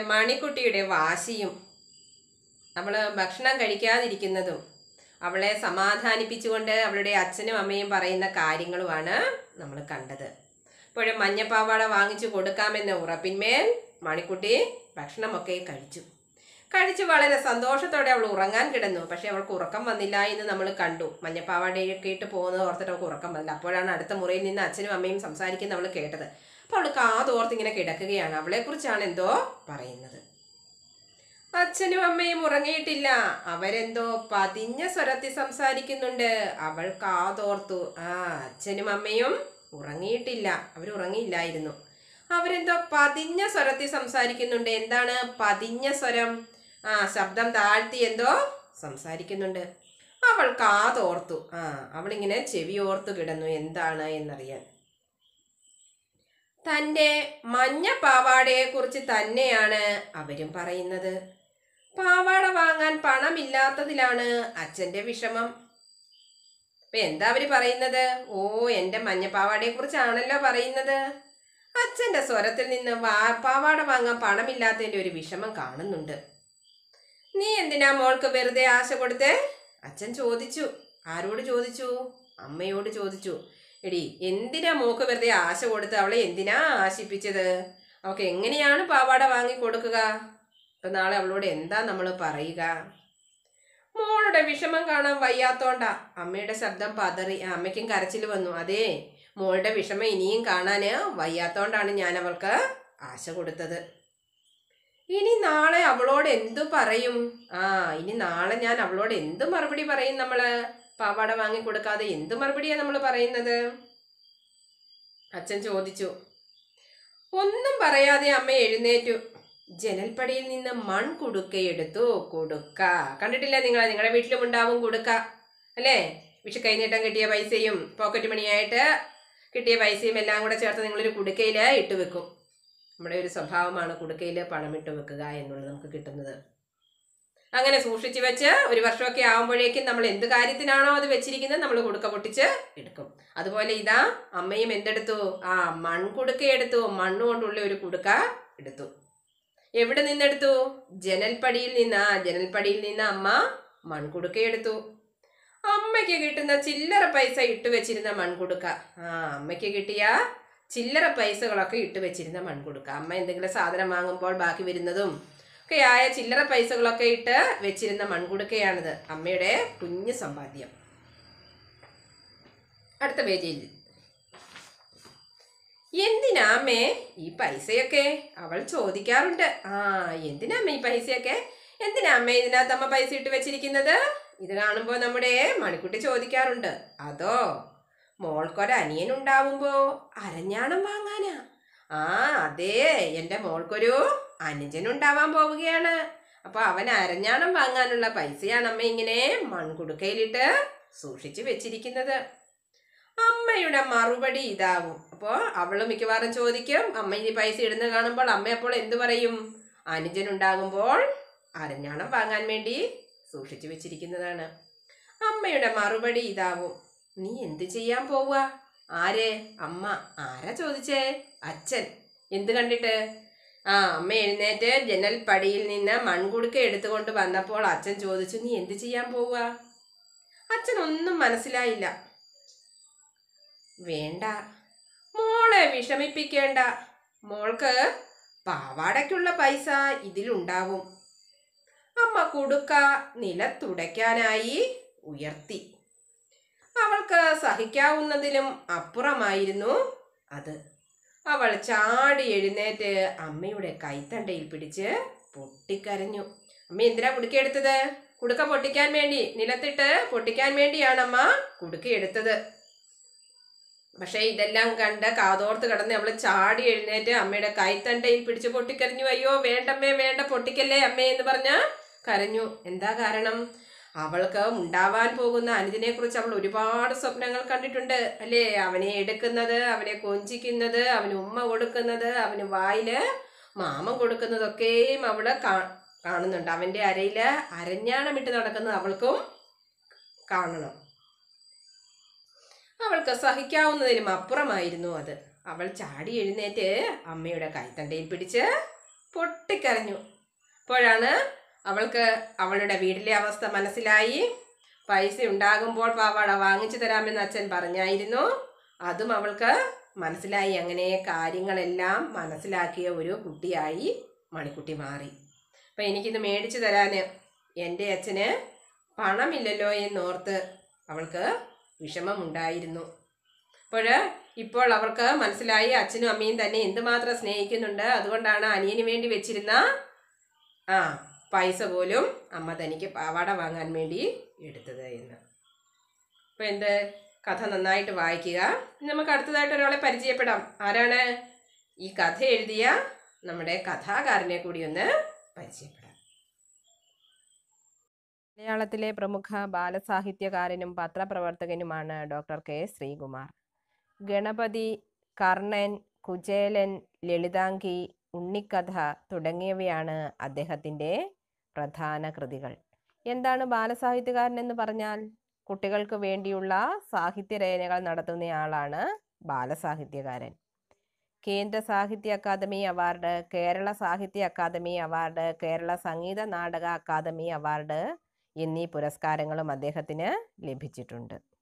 മണിക്കുട്ടിയുടെ വാശിയും അവൾ ഭക്ഷണം കഴിക്കാതിരിക്കുന്നതും അവളെ സമാധാനിപ്പിച്ചുകൊണ്ട് അവളുടെ അച്ഛനും അമ്മയും പറയുന്ന കാര്യങ്ങളുമാണ് നമ്മൾ കണ്ടത് ഇപ്പോഴും മഞ്ഞപ്പാവാട വാങ്ങിച്ചു കൊടുക്കാമെന്ന ഉറപ്പിന്മേൽ മണിക്കുട്ടി ഭക്ഷണമൊക്കെ കഴിച്ചു കഴിച്ച് വളരെ സന്തോഷത്തോടെ അവൾ ഉറങ്ങാൻ കിടന്നു പക്ഷെ അവൾക്ക് ഉറക്കം വന്നില്ല എന്ന് നമ്മൾ കണ്ടു മഞ്ഞപ്പാവാടയൊക്കെ ഇട്ട് പോകുന്നത് ഓർത്തിട്ട് അവൾക്ക് ഉറക്കം വന്നില്ല അപ്പോഴാണ് അടുത്ത മുറിയിൽ നിന്ന് അച്ഛനും അമ്മയും സംസാരിക്കുന്ന അവൾ കേട്ടത് അപ്പോൾ അവൾ കാതോർത്ത് ഇങ്ങനെ കിടക്കുകയാണ് അവളെക്കുറിച്ചാണ് എന്തോ പറയുന്നത് അച്ഛനും അമ്മയും ഉറങ്ങിയിട്ടില്ല അവരെന്തോ പതിഞ്ഞ സ്വരത്തിൽ സംസാരിക്കുന്നുണ്ട് അവൾ കാതോർത്തു ആ അച്ഛനും അമ്മയും ഉറങ്ങിയിട്ടില്ല അവർ ഉറങ്ങിയില്ലായിരുന്നു അവരെന്തോ പതിഞ്ഞ സ്വരത്തിൽ സംസാരിക്കുന്നുണ്ട് എന്താണ് പതിഞ്ഞ സ്വരം ആ ശബ്ദം താഴ്ത്തി എന്തോ സംസാരിക്കുന്നുണ്ട് അവൾ കാതോർത്തു ആ അവളിങ്ങനെ ചെവി ഓർത്തു കിടന്നു എന്താണ് എന്നറിയാൻ തൻ്റെ മഞ്ഞ പാവാടയെക്കുറിച്ച് തന്നെയാണ് അവരും പറയുന്നത് പാവാട വാങ്ങാൻ പണമില്ലാത്തതിലാണ് അച്ഛൻ്റെ വിഷമം ഇപ്പൊ എന്താ അവര് പറയുന്നത് ഓ എൻ്റെ മഞ്ഞ പാവാടയെ കുറിച്ചാണല്ലോ പറയുന്നത് അച്ഛൻ്റെ സ്വരത്തിൽ നിന്ന് വാ പാവാട വാങ്ങാൻ പണമില്ലാത്തതിൻ്റെ ഒരു വിഷമം കാണുന്നുണ്ട് നീ എന്തിനാ മോൾക്ക് വെറുതെ ആശ കൊടുത്തേ അച്ഛൻ ചോദിച്ചു ആരോട് ചോദിച്ചു അമ്മയോട് ചോദിച്ചു എടി എന്തിനാ മോക്ക് വെറുതെ ആശ കൊടുത്ത് അവളെ എന്തിനാ ആശിപ്പിച്ചത് അവൾക്ക് എങ്ങനെയാണ് പാവാട വാങ്ങി കൊടുക്കുക ഇപ്പൊ നാളെ അവളോട് എന്താ നമ്മൾ പറയുക മോളുടെ വിഷമം കാണാൻ വയ്യാത്തോണ്ടാ അമ്മയുടെ ശബ്ദം പതറി ആ, അമ്മയ്ക്കും കരച്ചിൽ വന്നു അതേ മോളുടെ വിഷമം ഇനിയും കാണാന് വയ്യാത്തോണ്ടാണ് ഞാൻ അവൾക്ക് ആശ കൊടുത്തത് ഇനി നാളെ അവളോട് എന്തു പറയും ആ ഇനി നാളെ ഞാൻ അവളോട് എന്ത് മറുപടി പറയും നമ്മള് പാവാട വാങ്ങി കൊടുക്കാതെ എന്ത് മറുപടിയാ നമ്മൾ പറയുന്നത് അച്ഛൻ ചോദിച്ചു ഒന്നും പറയാതെ അമ്മ എഴുന്നേറ്റു ജനൽപ്പടിയിൽ നിന്ന് മൺ കുടുക്കയെടുത്തു കുടുക്ക കണ്ടിട്ടില്ല നിങ്ങൾ നിങ്ങളുടെ വീട്ടിലും ഉണ്ടാവും കുടുക്ക അല്ലേ വിഷു കൈനീട്ടം കിട്ടിയ പൈസയും പോക്കറ്റ് മണിയായിട്ട് കിട്ടിയ പൈസയും എല്ലാം കൂടെ ചേർത്ത് നിങ്ങളൊരു കുടുക്കയിൽ ഇട്ട് വെക്കും നമ്മുടെ ഒരു സ്വഭാവമാണ് കുടുക്കയിൽ പണം ഇട്ട് വെക്കുക എന്നുള്ളത് നമുക്ക് കിട്ടുന്നത് അങ്ങനെ സൂക്ഷിച്ചു വെച്ച് ഒരു വർഷമൊക്കെ ആകുമ്പോഴേക്കും നമ്മൾ എന്ത് കാര്യത്തിനാണോ അത് വെച്ചിരിക്കുന്നത് നമ്മൾ കുടുക്ക പൊട്ടിച്ച് എടുക്കും അതുപോലെ ഇതാ അമ്മയും എന്തെടുത്തു ആ മൺകുടുക്ക എടുത്തു മണ്ണ് കൊണ്ടുള്ള ഒരു കുടുക്ക എടുത്തു എവിടെ നിന്നെടുത്തു ജനൽപ്പടിയിൽ നിന്ന് ആ ജനൽപ്പടിയിൽ നിന്ന് അമ്മ മൺകുടുക്ക എടുത്തു അമ്മയ്ക്ക് കിട്ടുന്ന ചില്ലറ പൈസ ഇട്ട് വെച്ചിരുന്ന മൺകുടുക്ക ആ അമ്മയ്ക്ക് കിട്ടിയ ചില്ലറ പൈസകളൊക്കെ ഇട്ട് വെച്ചിരുന്ന മൺകുടുക്ക അമ്മ എന്തെങ്കിലും സാധനം വാങ്ങുമ്പോൾ ബാക്കി വരുന്നതും ഒക്കെ ആയ ചില്ലറ പൈസകളൊക്കെ ഇട്ട് വെച്ചിരുന്ന മൺകുടുക്കയാണിത് അമ്മയുടെ കുഞ്ഞു സമ്പാദ്യം അടുത്ത പേജിൽ എന്തിനാമ്മേ ഈ പൈസയൊക്കെ അവൾ ചോദിക്കാറുണ്ട് ആ എന്തിനാമ്മ ഈ പൈസയൊക്കെ എന്തിനാ അമ്മ ഇതിനകത്ത് അമ്മ പൈസ ഇട്ട് വെച്ചിരിക്കുന്നത് ഇത് കാണുമ്പോൾ നമ്മുടെ മണിക്കുട്ടി ചോദിക്കാറുണ്ട് അതോ മോൾക്കൊരു അനിയൻ ഉണ്ടാവുമ്പോ അരഞ്ഞാണം വാങ്ങാനാ ആ അതെ എൻ്റെ മോൾക്കൊരു അനുജൻ ഉണ്ടാവാൻ പോവുകയാണ് അപ്പൊ അവൻ അരഞ്ഞാണം വാങ്ങാനുള്ള പൈസയാണ് അമ്മ ഇങ്ങനെ മൺകുടുക്കയിലിട്ട് സൂക്ഷിച്ചു വെച്ചിരിക്കുന്നത് അമ്മയുടെ മറുപടി ഇതാവും അപ്പോൾ അവള് മിക്കവാറും ചോദിക്കും അമ്മ ഈ പൈസ ഇടുന്ന കാണുമ്പോൾ അമ്മ അപ്പോൾ എന്തു പറയും അനുജൻ ഉണ്ടാകുമ്പോൾ അരഞ്ഞാണം വാങ്ങാൻ വേണ്ടി സൂക്ഷിച്ചു വെച്ചിരിക്കുന്നതാണ് അമ്മയുടെ മറുപടി ഇതാവും നീ എന്ത് ചെയ്യാൻ പോവുക ആര് അമ്മ ആരാ ചോദിച്ചേ അച്ഛൻ എന്ത് കണ്ടിട്ട് ആ അമ്മ എഴുന്നേറ്റ് ജനൽ പടിയിൽ നിന്ന് മൺകുടുക്ക എടുത്തുകൊണ്ട് വന്നപ്പോൾ അച്ഛൻ ചോദിച്ചു നീ എന്ത് ചെയ്യാൻ പോവുക അച്ഛൻ ഒന്നും മനസ്സിലായില്ല വേണ്ട മോളെ വിഷമിപ്പിക്കേണ്ട മോൾക്ക് പാവാടയ്ക്കുള്ള പൈസ ഇതിലുണ്ടാവും അമ്മ കുടുക്ക നിലത്തുടയ്ക്കാനായി ഉയർത്തി അവൾക്ക് സഹിക്കാവുന്നതിലും അപ്പുറമായിരുന്നു അത് അവൾ ചാടി എഴുന്നേറ്റ് അമ്മയുടെ കൈത്തണ്ടയിൽ പിടിച്ച് പൊട്ടിക്കരഞ്ഞു അമ്മ എന്തിനാ കുടുക്ക എടുത്തത് കുടുക്ക പൊട്ടിക്കാൻ വേണ്ടി നിലത്തിട്ട് പൊട്ടിക്കാൻ വേണ്ടിയാണ് അമ്മ കുടുക്ക എടുത്തത് പക്ഷെ ഇതെല്ലാം കണ്ട് കാതോർത്ത് കിടന്ന് അവള് ചാടി എഴുന്നേറ്റ് അമ്മയുടെ കൈത്തണ്ടയിൽ പിടിച്ച് പൊട്ടിക്കരഞ്ഞു അയ്യോ വേണ്ടമ്മേ വേണ്ട പൊട്ടിക്കല്ലേ അമ്മേ എന്ന് പറഞ്ഞ കരഞ്ഞു എന്താ കാരണം അവൾക്ക് ഉണ്ടാവാൻ പോകുന്ന അനുദിനെ കുറിച്ച് അവൾ ഒരുപാട് സ്വപ്നങ്ങൾ കണ്ടിട്ടുണ്ട് അല്ലേ അവനെ എടുക്കുന്നത് അവനെ കൊഞ്ചിക്കുന്നത് അവന് ഉമ്മ കൊടുക്കുന്നത് അവന് വായില് മാമം കൊടുക്കുന്നതൊക്കെയും അവള് കാ- കാണുന്നുണ്ട് അവന്റെ അരയില് അരഞ്ഞാണമിട്ട് നടക്കുന്നത് അവൾക്കും കാണണം അവൾക്ക് സഹിക്കാവുന്നതിലും അപ്പുറമായിരുന്നു അത് അവൾ ചാടി എഴുന്നേറ്റ് അമ്മയുടെ കൈത്തണ്ടയിൽ പിടിച്ച് പൊട്ടിക്കരഞ്ഞു അപ്പോഴാണ് അവൾക്ക് അവളുടെ വീട്ടിലെ അവസ്ഥ മനസ്സിലായി പൈസ ഉണ്ടാകുമ്പോൾ പാവാട വാങ്ങിച്ചു തരാമെന്ന് അച്ഛൻ പറഞ്ഞായിരുന്നു അതും അവൾക്ക് മനസ്സിലായി അങ്ങനെ കാര്യങ്ങളെല്ലാം മനസ്സിലാക്കിയ ഒരു കുട്ടിയായി മണിക്കുട്ടി മാറി അപ്പം എനിക്കിത് മേടിച്ചു തരാൻ എൻ്റെ അച്ഛന് പണമില്ലല്ലോ എന്നോർത്ത് അവൾക്ക് വിഷമമുണ്ടായിരുന്നു അപ്പോൾ ഇപ്പോൾ അവർക്ക് മനസ്സിലായി അച്ഛനും അമ്മയും തന്നെ എന്തുമാത്രം സ്നേഹിക്കുന്നുണ്ട് അതുകൊണ്ടാണ് അനിയന് വേണ്ടി വെച്ചിരുന്ന ആ പൈസ പോലും അമ്മ തനിക്ക് പാവാട വാങ്ങാൻ വേണ്ടി എടുത്തത് എന്ന് അപ്പോൾ എന്ത് കഥ നന്നായിട്ട് വായിക്കുക ഇനി നമുക്ക് അടുത്തതായിട്ട് ഒരാളെ പരിചയപ്പെടാം ആരാണ് ഈ കഥ എഴുതിയ നമ്മുടെ കഥാകാരനെ കൂടി ഒന്ന് പരിചയപ്പെടാം മലയാളത്തിലെ പ്രമുഖ ബാലസാഹിത്യകാരനും പത്രപ്രവർത്തകനുമാണ് ഡോക്ടർ കെ ശ്രീകുമാർ ഗണപതി കർണൻ കുചേലൻ ലളിതാംഗി ഉണ്ണിക്കഥ തുടങ്ങിയവയാണ് അദ്ദേഹത്തിൻ്റെ പ്രധാന കൃതികൾ എന്താണ് ബാലസാഹിത്യകാരൻ എന്ന് പറഞ്ഞാൽ കുട്ടികൾക്ക് വേണ്ടിയുള്ള സാഹിത്യരചനകൾ നടത്തുന്നയാളാണ് ബാലസാഹിത്യകാരൻ കേന്ദ്ര സാഹിത്യ അക്കാദമി അവാർഡ് കേരള സാഹിത്യ അക്കാദമി അവാർഡ് കേരള സംഗീത നാടക അക്കാദമി അവാർഡ് എന്നീ പുരസ്കാരങ്ങളും അദ്ദേഹത്തിന് ലഭിച്ചിട്ടുണ്ട്